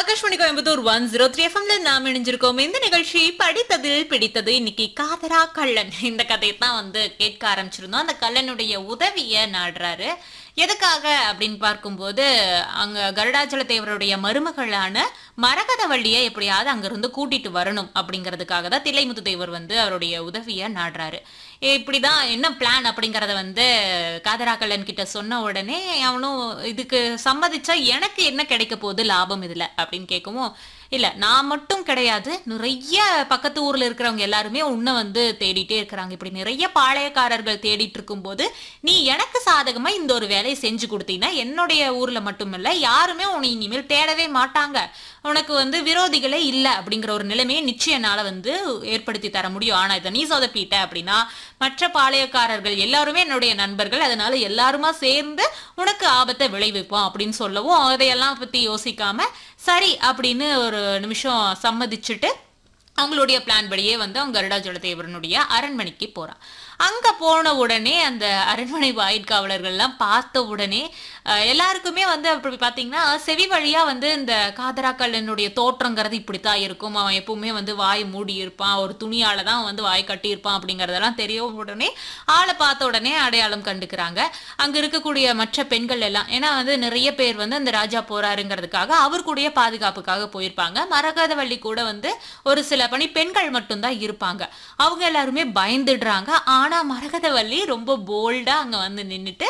Akashvani Coimbatore one zero three எஃப்எம்ல நாம் இணைஞ்சிருக்கோம் இந்த நிகழ்ச்சி படித்ததில் பிடித்தது இன்னைக்கு காதரா கள்ளன் இந்த கதையை தான் வந்து கேட்க ஆரம்பிச்சிருந்தோம் அந்த கள்ளனுடைய உதவிய நாடுறாரு எதுக்காக அப்படின்னு பார்க்கும்போது அங்க கருடாச்சல தேவருடைய மருமகளான மரகதவள்ளியை எப்படியாவது அங்கிருந்து கூட்டிட்டு வரணும் அப்படிங்கிறதுக்காக தான் தில்லைமுத்து தேவர் வந்து அவருடைய உதவிய நாடுறாரு இப்படிதான் என்ன பிளான் அப்படிங்கறத வந்து காதராக்கல்லன் கிட்ட சொன்ன உடனே அவனும் இதுக்கு சம்மதிச்சா எனக்கு என்ன கிடைக்க போகுது லாபம் இதுல அப்படின்னு கேட்கவும் இல்ல நான் மட்டும் கிடையாது நிறைய பக்கத்து ஊர்ல இருக்கிறவங்க எல்லாருமே உன்னை வந்து தேடிட்டே இருக்கிறாங்க இப்படி நிறைய பாளையக்காரர்கள் தேடிட்டு இருக்கும்போது நீ எனக்கு சாதகமா இந்த ஒரு வேலையை செஞ்சு கொடுத்தீங்கன்னா என்னுடைய ஊர்ல மட்டுமில்ல யாருமே உன்னை இனிமேல் தேடவே மாட்டாங்க உனக்கு வந்து விரோதிகளே இல்லை அப்படிங்கிற ஒரு நிலைமையை நிச்சயம் என்னால வந்து ஏற்படுத்தி தர முடியும் ஆனா இதை நீ சொதப்பிட்ட அப்படின்னா மற்ற பாளையக்காரர்கள் எல்லாருமே என்னுடைய நண்பர்கள் அதனால எல்லாருமா சேர்ந்து உனக்கு ஆபத்தை விளைவிப்போம் அப்படின்னு சொல்லவும் அதையெல்லாம் பத்தி யோசிக்காம சரி அப்படின்னு ஒரு நிமிஷம் சம்மதிச்சுட்டு அவங்களுடைய பிளான் படியே வந்து அவங்க கருடாச்சோழ தேவரனுடைய அரண்மனைக்கு போறான் அங்க போன உடனே அந்த அரண்மனை வாயிற்காவலர்கள்லாம் பார்த்த உடனே அஹ், எல்லாருக்குமே வந்து அப்படி பார்த்தீங்கன்னா செவி வழியா வந்து இந்த காதராக்கல்லனுடைய தோற்றங்கிறது இப்படித்தான் இருக்கும் அவன் எப்பவுமே வந்து வாய் மூடி இருப்பான் ஒரு துணியால தான் வந்து வாய் கட்டி இருப்பான் அப்படிங்கறதெல்லாம் தெரிய உடனே ஆளை பார்த்த உடனே அடையாளம் கண்டுக்கிறாங்க அங்க இருக்கக்கூடிய மற்ற பெண்கள் எல்லாம் ஏன்னா வந்து நிறைய பேர் வந்து அந்த ராஜா போறாருங்கிறதுக்காக அவர் கூடயே பாதுகாப்புக்காக போயிருப்பாங்க மரகதவள்ளி கூட வந்து ஒரு சில பணி பெண்கள் மட்டும்தான் இருப்பாங்க அவங்க எல்லாருமே பயந்துடுறாங்க ஆனா மரகதவள்ளி ரொம்ப போல்டா அங்க வந்து நின்னுட்டு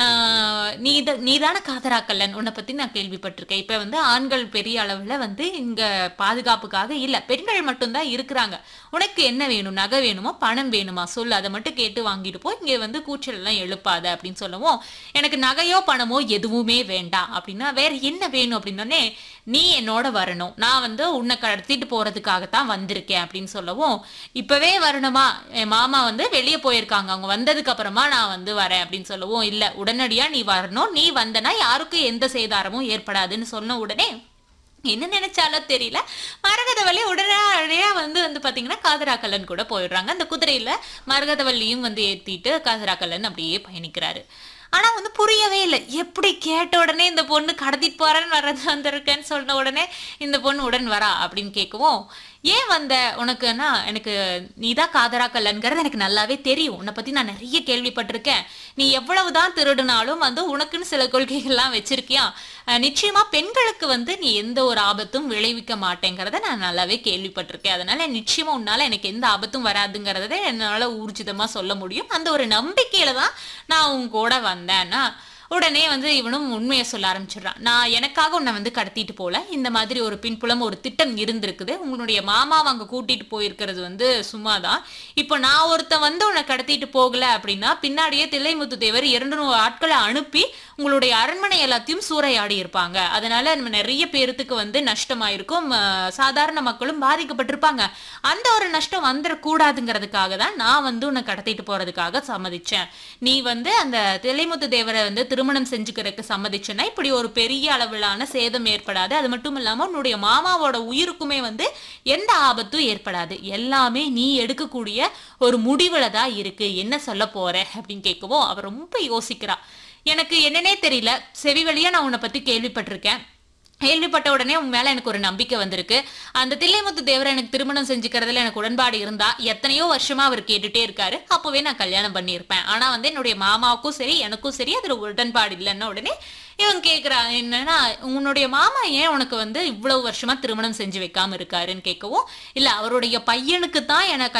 ஆஹ், நீ நீதான காதராக்கல்லன் உன்னை பத்தி நான் கேள்விப்பட்டிருக்கேன் இப்ப வந்து ஆண்கள் பெரிய அளவுல வந்து இங்க பாதுகாப்புக்காக இல்ல பெண்கள் மட்டும்தான் இருக்கிறாங்க உனக்கு என்ன வேணும் நகை வேணுமா பணம் வேணுமா சொல்லு அதை மட்டும் கேட்டு வாங்கிட்டு போ இங்க வந்து கூச்சல் எல்லாம் எழுப்பாத அப்படின்னு சொல்லவும் எனக்கு நகையோ பணமோ எதுவுமே வேண்டாம் அப்படின்னா வேற என்ன வேணும் அப்படின்னோடனே நீ என்னோட வரணும் நான் வந்து உன்னை கடத்திட்டு போறதுக்காகத்தான் வந்திருக்கேன் அப்படின்னு சொல்லவும் இப்பவே வரணுமா என் மாமா வந்து வெளியே போயிருக்காங்க அவங்க வந்ததுக்கு அப்புறமா நான் வந்து வரேன் அப்படின்னு சொல்லவும் இல்ல உடனடியா நீ வரணும் நீ வந்தனா யாருக்கும் எந்த சேதாரமும் ஏற்படாதுன்னு சொன்ன உடனே என்ன நினைச்சாலும் தெரியல மரகதவள்ளி உடனடியா வந்து வந்து பாத்தீங்கன்னா காதராக்கல்லன் கூட போயிடுறாங்க அந்த குதிரையில மரகதவள்ளியும் வந்து ஏத்திட்டு காதராக்கல்லன் அப்படியே பயணிக்கிறாரு ஆனா வந்து புரியவே இல்லை எப்படி கேட்ட உடனே இந்த பொண்ணு கடத்திட்டு போறேன்னு வர்றது வந்திருக்கேன்னு சொன்ன உடனே இந்த பொண்ணு உடன் வரா அப்படின்னு கேட்கவும் ஏன் வந்த உனக்குன்னா எனக்கு நீதான் காதராக்கல்லன்கிறது எனக்கு நல்லாவே தெரியும் உன்னை பத்தி நான் நிறைய கேள்விப்பட்டிருக்கேன் நீ எவ்வளவுதான் திருடுனாலும் வந்து உனக்குன்னு சில கொள்கைகள்லாம் வச்சிருக்கியா அஹ் நிச்சயமா பெண்களுக்கு வந்து நீ எந்த ஒரு ஆபத்தும் விளைவிக்க மாட்டேங்கிறத நான் நல்லாவே கேள்விப்பட்டிருக்கேன் அதனால நிச்சயமா உன்னால எனக்கு எந்த ஆபத்தும் வராதுங்கிறத என்னால ஊர்ஜிதமா சொல்ல முடியும் அந்த ஒரு நம்பிக்கையில தான் நான் உன் கூட வந்தேன்னா உடனே வந்து இவனும் உண்மையை சொல்ல ஆரம்பிச்சிடுறான் நான் எனக்காக உன்னை வந்து கடத்திட்டு போல இந்த மாதிரி ஒரு பின்புலம் ஒரு திட்டம் இருந்திருக்குது உன்னுடைய மாமாவை அங்க கூட்டிட்டு போயிருக்கிறது வந்து சும்மாதான் இப்போ நான் ஒருத்தன் வந்து உன்னை கடத்திட்டு போகல அப்படின்னா பின்னாடியே தில்லைமுத்து தேவர் இரண்டு நூறு ஆட்களை அனுப்பி உங்களுடைய அரண்மனை எல்லாத்தையும் சூறையாடி இருப்பாங்க அதனால நம்ம நிறைய பேர்த்துக்கு வந்து நஷ்டமாயிருக்கும் அஹ் சாதாரண மக்களும் பாதிக்கப்பட்டிருப்பாங்க அந்த ஒரு நஷ்டம் வந்துடக்கூடாதுங்கிறதுக்காக தான் நான் வந்து உன்னை கடத்திட்டு போறதுக்காக சம்மதிச்சேன் நீ வந்து அந்த தில்லைமுத்து தேவரை வந்து திருமணம் செஞ்சுக்கிறதுக்கு சம்மதிச்சேன்னா இப்படி ஒரு பெரிய அளவிலான சேதம் ஏற்படாது அது மட்டும் இல்லாம உன்னுடைய மாமாவோட உயிருக்குமே வந்து எந்த ஆபத்தும் ஏற்படாது எல்லாமே நீ எடுக்கக்கூடிய ஒரு முடிவுல தான் இருக்கு என்ன சொல்ல போற அப்படின்னு கேட்கவும் அவ ரொம்ப யோசிக்கிறா எனக்கு என்னன்னே தெரியல செவி வழியா நான் உன்னை பத்தி கேள்விப்பட்டிருக்கேன் கேள்விப்பட்ட உடனே உன் மேல எனக்கு ஒரு நம்பிக்கை வந்திருக்கு அந்த தில்லைமுத்து தேவரை எனக்கு திருமணம் செஞ்சுக்கிறதுல எனக்கு உடன்பாடு இருந்தா எத்தனையோ வருஷமா அவர் கேட்டுட்டே இருக்காரு அப்பவே நான் கல்யாணம் பண்ணியிருப்பேன் ஆனா வந்து என்னுடைய மாமாவுக்கும் சரி எனக்கும் சரி அதுல உடன்பாடு இல்லைன்னா உடனே இவன் கேக்குறான் என்னன்னா உன்னுடைய மாமா ஏன் உனக்கு வந்து இவ்வளவு வருஷமா திருமணம் செஞ்சு வைக்காம இருக்காருன்னு கேட்கவும் இல்ல அவருடைய பையனுக்கு தான் எனக்கு